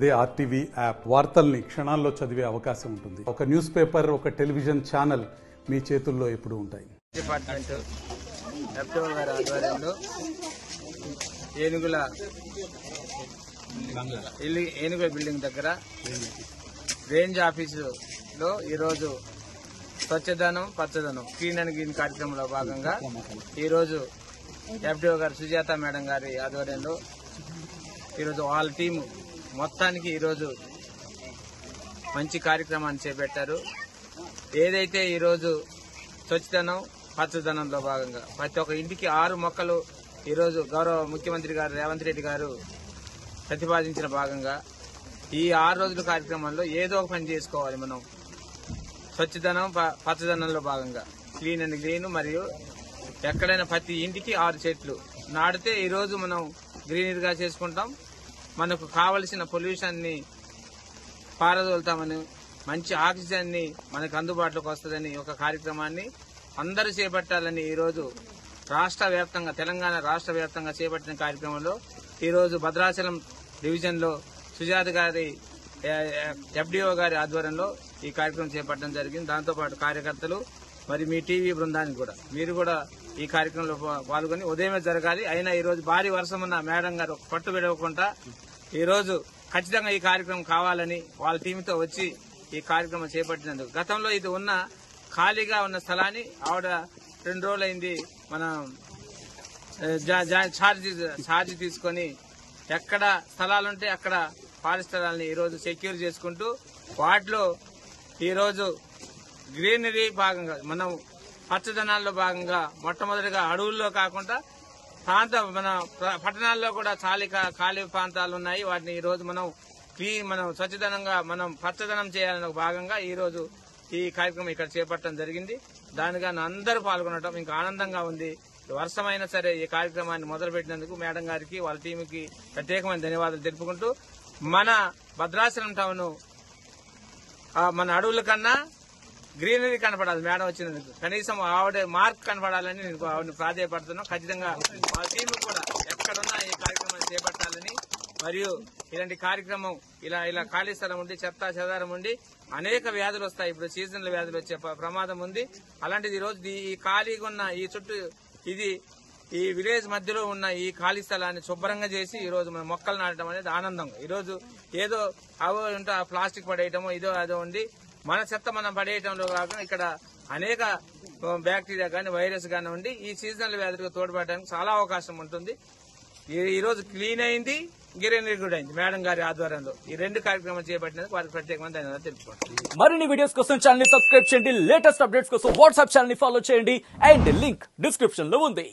అదే RTV app వార్తల్ని క్షణాల్లో చదివే అవకాశం ఉంటుంది ఒక న్యూస్ పేపర్ ఒక టెలివిజన్ ఛానల్ మీ చేతుల్లో ఎప్పుడూ ఉంటాయి డిపార్ట్మెంట్ ఎఫ్ఓ గారి ఆధ్వర్యంలో ఏనుగుల ఇల్లు ఏనుగుల బిల్డింగ్ దగ్గర రేంజ్ ఆఫీసులో ఈరోజు స్వచ్ఛదనం పచ్చదనం క్లీన్ అండ్ గ్రీన్ కార్యక్రమంలో భాగంగా ఈరోజు ఎఫ్డిఓ గారు సుజాత మేడం గారి ఆధ్వర్యంలో ఈరోజు వాళ్ళ టీము మొత్తానికి ఈరోజు మంచి కార్యక్రమాన్ని చేపట్టారు ఏదైతే ఈరోజు స్వచ్ఛదనం పచ్చదనంలో భాగంగా ప్రతి ఒక్క ఇంటికి ఆరు మొక్కలు ఈరోజు గౌరవ ముఖ్యమంత్రి గారు రేవంత్ రెడ్డి గారు ప్రతిపాదించిన భాగంగా ఈ ఆరు రోజుల కార్యక్రమంలో ఏదో ఒక పని చేసుకోవాలి మనం స్వచ్ఛదనం ప- పచ్చదనంలో భాగంగా క్లీన్ అండ్ గ్రీన్ మరియు ఎక్కడైనా ప్రతి ఇంటికి ఆరు చెట్లు నాటితే ఈరోజు మనం గ్రీనరీగా చేసుకుంటాం మనకు కావలసిన పొల్యూషన్ ని పారదోలుతామని మంచి ఆక్సిజన్ ని మనకు అందుబాటులోకి వస్తుందని ఒక కార్యక్రమాన్ని అందరూ చేపట్టాలని ఈరోజు రాష్ట్ర వ్యాప్తంగా తెలంగాణ రాష్ట్ర వ్యాప్తంగా చేపట్టిన కార్యక్రమంలో ఈరోజు భద్రాచలం డివిజన్ లో సుజాత గారి ఎఫ్డిఓ గారి ఆధ్వర్యంలో ఈ కార్యక్రమం చేపట్టడం జరిగింది దాంతోపాటు కార్యకర్తలు మరి మీ టీవీ బృందానికి కూడా మీరు కూడా ఈ కార్యక్రమంలో పా- పాల్గొని ఉదయమే జరగాలి అయినా ఈ రోజు భారీ వర్షం ఉన్న మేడం గారు పట్టు విడవకుండా ఈ రోజు ఖచ్చితంగా ఈ కార్యక్రమం కావాలని వాళ్ళ టీంతో వచ్చి ఈ కార్యక్రమం చేపట్టినందుకు గతంలో ఇది ఉన్న ఖాళీగా ఉన్న స్థలాన్ని ఆవిడ రెండు రోజులైంది మనం ఆ, జా- జా- ఛార్జ్ ఛార్జ్ తీసుకొని ఎక్కడ స్థలాలుంటే అక్కడ ఖాళీ స్థలాల్ని ఈరోజు సెక్యూర్ చేసుకుంటూ వాటిలో ఈరోజు గ్రీనరీ భాగంగా మనం పచ్చదనాల్లో భాగంగా మొట్టమొదటిగా అడవుల్లో కాకుండా ప్రాంత మన ప్ర- పట్టణాల్లో కూడా ఖాళీ కా- ఖాళీ ప్రాంతాలు ఉన్నాయి వాటిని ఈ రోజు మనం క్లీన్ మనం స్వచ్ఛదనంగా మనం పచ్చదనం చేయాలనే ఒక భాగంగా ఈ రోజు ఈ కార్యక్రమం ఇక్కడ చేపట్టడం జరిగింది దానిగా అందరూ పాల్గొనడం ఇంకా ఆనందంగా ఉంది వర్షమైనా సరే ఈ కార్యక్రమాన్ని మొదలుపెట్టినందుకు మేడం గారికి వాళ్ళ టీంకి ప్రత్యేకమైన ధన్యవాదాలు తెలుపుకుంటూ మన భద్రాచలం టౌన్ ఆ, మన అడవుల కన్నా గ్రీనరీ కనపడాలి మేడం వచ్చినందుకు కనీసం ఆవిడ మార్క్ కనపడాలని నేను ఆవిడని ప్రాధాయపడుతున్నాం ఖచ్చితంగా మా టీం కూడా ఎక్కడున్నా ఈ కార్యక్రమాన్ని చేపట్టాలని మరియు ఇలాంటి కార్యక్రమం ఇలా ఇలా ఖాళీ స్థలం ఉండి చెత్త చెదారం ఉండి అనేక వ్యాధులు వస్తాయి ఇప్పుడు సీజనల్ వ్యాధులు వచ్చే ప్ర- ప్రమాదం ఉంది అలాంటిది ఈ రోజు ఈ ఖాళీగా ఉన్న ఈ చుట్టూ ఇది ఈ విలేజ్ మధ్యలో ఉన్న ఈ ఖాళీ స్థలాన్ని శుభ్రంగా చేసి ఈ రోజు మనం మొక్కలు నాటడం అనేది ఆనందం ఈ రోజు ఏదో అవో ఉంటే ఆ ప్లాస్టిక్ పడేయటమో ఇదో అదో ఉండి మన చెత్త మనం పడేయటంలో కాకుండా ఇక్కడ అనేక బ్యాక్టీరియా కానీ వైరస్ కానీ ఉండి ఈ సీజనల్ వ్యాధులకు తోడ్పడడానికి చాలా అవకాశం ఉంటుంది ఈ- ఈ రోజు క్లీన్ అయింది గిరినరీ కూడా అయింది మేడం గారి ఆధ్వర్యంలో ఈ రెండు కార్యక్రమాలు చేపట్టినందుకు వారికి ప్రత్యేకమైన ధన్యవాదాలు తెలుపుకుంటున్నాను మరిన్ని వీడియోస్ కోసం ఛానల్ ని సబ్స్క్రైబ్ చేయండి లేటెస్ట్ అప్డేట్స్ కోసం వాట్సాప్ ఛానల్ ని ఫాలో చేయండి అండ్ లింక్ డిస్క్రిప్షన్ లో ఉంది